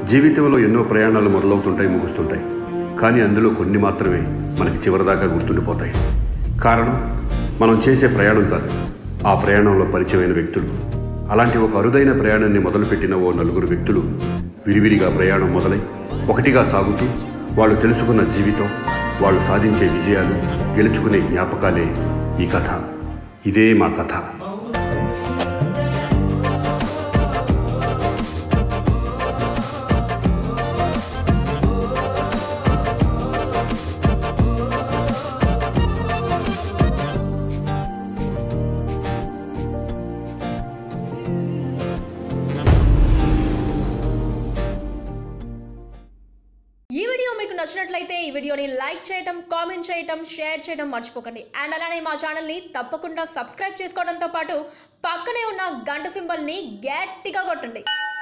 జీవితంలో ఎన్నో ప్రయాణాలు మొదలవుతుంటాయి ముగుస్తుంటాయి కానీ అందులో కొన్ని మాత్రమే మనకి చివరిదాకా గుర్తుండిపోతాయి కారణం మనం చేసే ప్రయాణం కాదు ఆ ప్రయాణంలో పరిచయమైన వ్యక్తులు అలాంటి ఒక అరుదైన ప్రయాణాన్ని మొదలుపెట్టిన ఓ నలుగురు వ్యక్తులు విడివిడిగా ప్రయాణం మొదలై ఒకటిగా సాగుతూ వాళ్ళు తెలుసుకున్న జీవితం వాళ్ళు సాధించే విజయాలు గెలుచుకునే జ్ఞాపకాలే ఈ కథ ఇదే మా కథ ఈ వీడియో మీకు నచ్చినట్లయితే ఈ వీడియోని లైక్ చేయటం కామెంట్ చేయటం షేర్ చేయడం మర్చిపోకండి అండ్ అలానే మా ఛానల్ని తప్పకుండా సబ్స్క్రైబ్ చేసుకోవడంతో పాటు పక్కనే ఉన్న గంట సింబల్ని గట్టిగా కొట్టండి